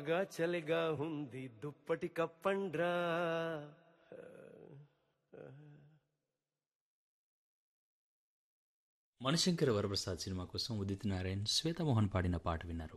గా చలిగా ఉంది దుప్పటి కప్పండ్రా మణిశంకర వరప్రసాద్ సినిమా కోసం ఉదిత్ నారాయణ్ శ్వేతమోహన్ పాడిన పాట విన్నారు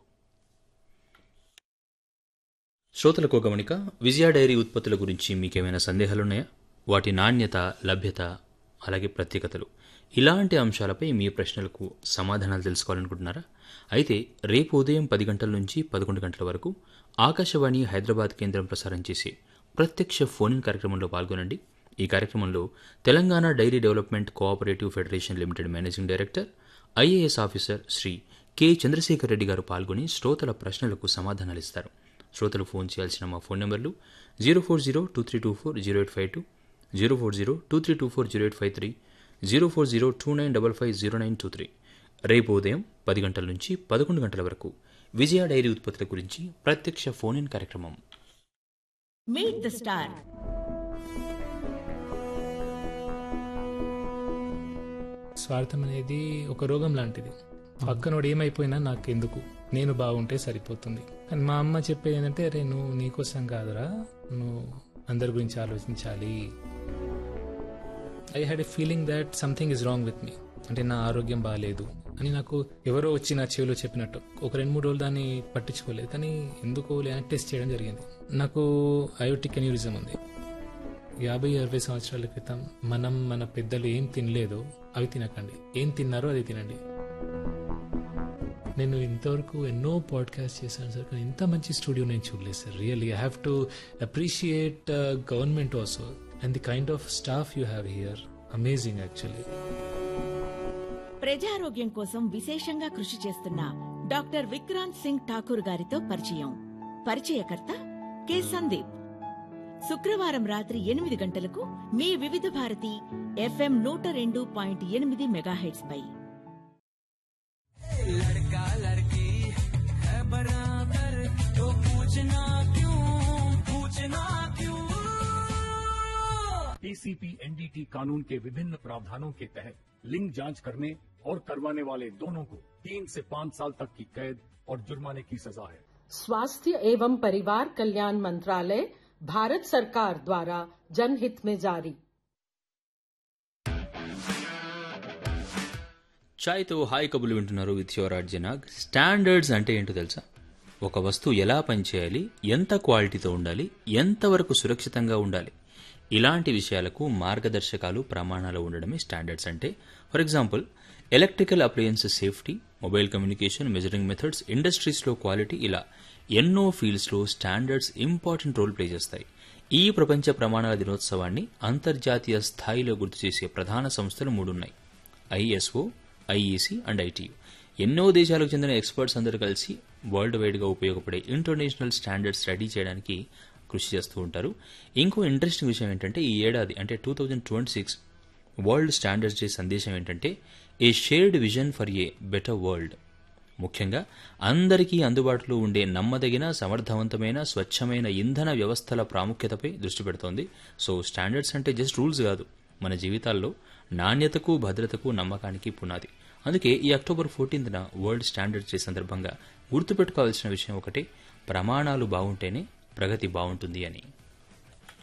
శ్రోతలకు ఒక గమనిక విజయ డైరీ ఉత్పత్తుల గురించి మీకేమైనా సందేహాలున్నాయా వాటి నాణ్యత లభ్యత అలాగే ప్రత్యేకతలు ఇలాంటి అంశాలపై మీ ప్రశ్నలకు సమాధానాలు తెలుసుకోవాలనుకుంటున్నారా అయితే రేపు ఉదయం పది గంటల నుంచి పదకొండు గంటల వరకు ఆకాశవాణి హైదరాబాద్ కేంద్రం ప్రసారం చేసే ప్రత్యక్ష ఫోన్ ఇన్ కార్యక్రమంలో పాల్గొనండి ఈ కార్యక్రమంలో Telangana dairy development cooperative federation limited managing director IAS officer Shri K Chandrasekhar Reddy గారు పాల్గొని శ్రోతల ప్రశ్నలకు సమాధానాలిస్తారు శ్రోతలు ఫోన్ చేయాల్సిన మా ఫోన్ నెంబర్లు zero four zero two three two four zero eight five two zero four zero two three two four zero eight five three zero four zero two nine double five zero nine two three రేపు ఉదయం పది గంటల నుంచి పదకొండు గంటల వరకు విజయ dairy ఉత్పత్తుల గురించి ప్రత్యక్ష ఫోన్ ఇన్ కార్యక్రమం మీట్ ద స్టార్ స్వార్థం అనేది ఒక రోగం లాంటిది పక్కనోడు ఏమైపోయినా నాకు ఎందుకు నేను బాగుంటే సరిపోతుంది కానీ మా అమ్మ చెప్పేది ఏంటంటే అరే నువ్వు నీకోసం కాదురా నువ్వు అందరి గురించి ఆలోచించాలి I had a feeling that something is wrong with me అంటే నా ఆరోగ్యం బాగాలేదు అని నాకు ఎవరో వచ్చి నా చెవిలో చెప్పినట్టు ఒక రెండు మూడు రోజులు దాన్ని పట్టించుకోలేదు కానీ ఎందుకో లేని టెస్ట్ చేయడం జరిగింది నాకు అయోటిక్ అన్యూరిజం ఉంది యాభై అరవై సంవత్సరాల క్రితం మనం మన పెద్దలు ఏం తినలేదో అవి తినకండి ఏం తిన్నారో అది తినండి నేను ఇంతవరకు ఎన్నో పాడ్కాస్ట్ చేశాను సార్ కానీ ఇంత మంచి స్టూడియో నేను చూడలేదు sir really I have to appreciate government also and the kind of staff you have here amazing actually ప్రజారోగ్యం కోసం విశేషంగా కృషి చేస్తున్న డాక్టర్ విక్రాంత్ సింగ్ ఠాకూర్ గారితో పరిచయం పరిచయకర్త కె సందీప్ శుక్రవారం రాత్రి ఎనిమిది గంటలకు మీ వివిధ భారతి ఎఫ్ఎం నూట రెండు పాయింట్ ఎనిమిది మెగాహెట్స్ పై टीसीपी एनडीटी कानून के विभिन्न प्रावधानों के तहत लिंग जांच करने और करवाने वाले दोनों को तीन से पाँच साल तक की कैद और जुर्माने की सजा है स्वास्थ्य एवं परिवार कल्याण मंत्रालय भारत सरकार द्वारा जनहित में जारी ఛాయ్తో హాయ్ కబులు వింటున్నారు విత్ యువర్ అర్జనాగ్ స్టాండర్డ్స్ అంటే ఏంటో తెలుసా ఒక వస్తువు ఎలా పనిచేయాలి ఎంత క్వాలిటీతో ఉండాలి ఎంతవరకు సురక్షితంగా ఉండాలి ఇలాంటి విషయాలకు మార్గదర్శకాలు ప్రమాణాలు ఉండడమే స్టాండర్డ్స్ అంటే for example electrical appliances safety mobile communication measuring methods ఇండస్ట్రీస్లో క్వాలిటీ ఇలా ఎన్నో ఫీల్డ్స్లో స్టాండర్డ్స్ ఇంపార్టెంట్ రోల్ ప్లే చేస్తాయి ఈ ప్రపంచ ప్రమాణాల దినోత్సవాన్ని అంతర్జాతీయ స్థాయిలో గుర్తు చేసే ప్రధాన సంస్థలు మూడున్నాయి ఐఎస్ఓ ఐఈసీ అండ్ ఐటీయూ ఎన్నో దేశాలకు చెందిన ఎక్స్పర్ట్స్ అందరూ కలిసి వరల్డ్ వైడ్గా ఉపయోగపడే ఇంటర్నేషనల్ స్టాండర్డ్స్ రెడీ చేయడానికి కృషి చేస్తూ ఉంటారు ఇంకో ఇంట్రెస్టింగ్ విషయం ఏంటంటే ఈ ఏడాది అంటే two thousand twenty six world standards day సందేశం ఏంటంటే a shared vision for a better world ముఖ్యంగా అందరికీ అందుబాటులో ఉండే నమ్మదగిన సమర్థవంతమైన స్వచ్ఛమైన ఇంధన వ్యవస్థల ప్రాముఖ్యతపై దృష్టి పెడుతోంది సో స్టాండర్డ్స్ అంటే జస్ట్ రూల్స్ కాదు మన జీవితాల్లో నాణ్యతకు భద్రతకు నమ్మకానికి పునాది అందుకే ఈ అక్టోబర్ ఫోర్టీన్త్న వరల్డ్ స్టాండర్డ్స్ డే సందర్భంగా గుర్తుపెట్టుకోవాల్సిన విషయం ఒకటే ప్రమాణాలు బాగుంటేనే ప్రగతి బాగుంటుంది అని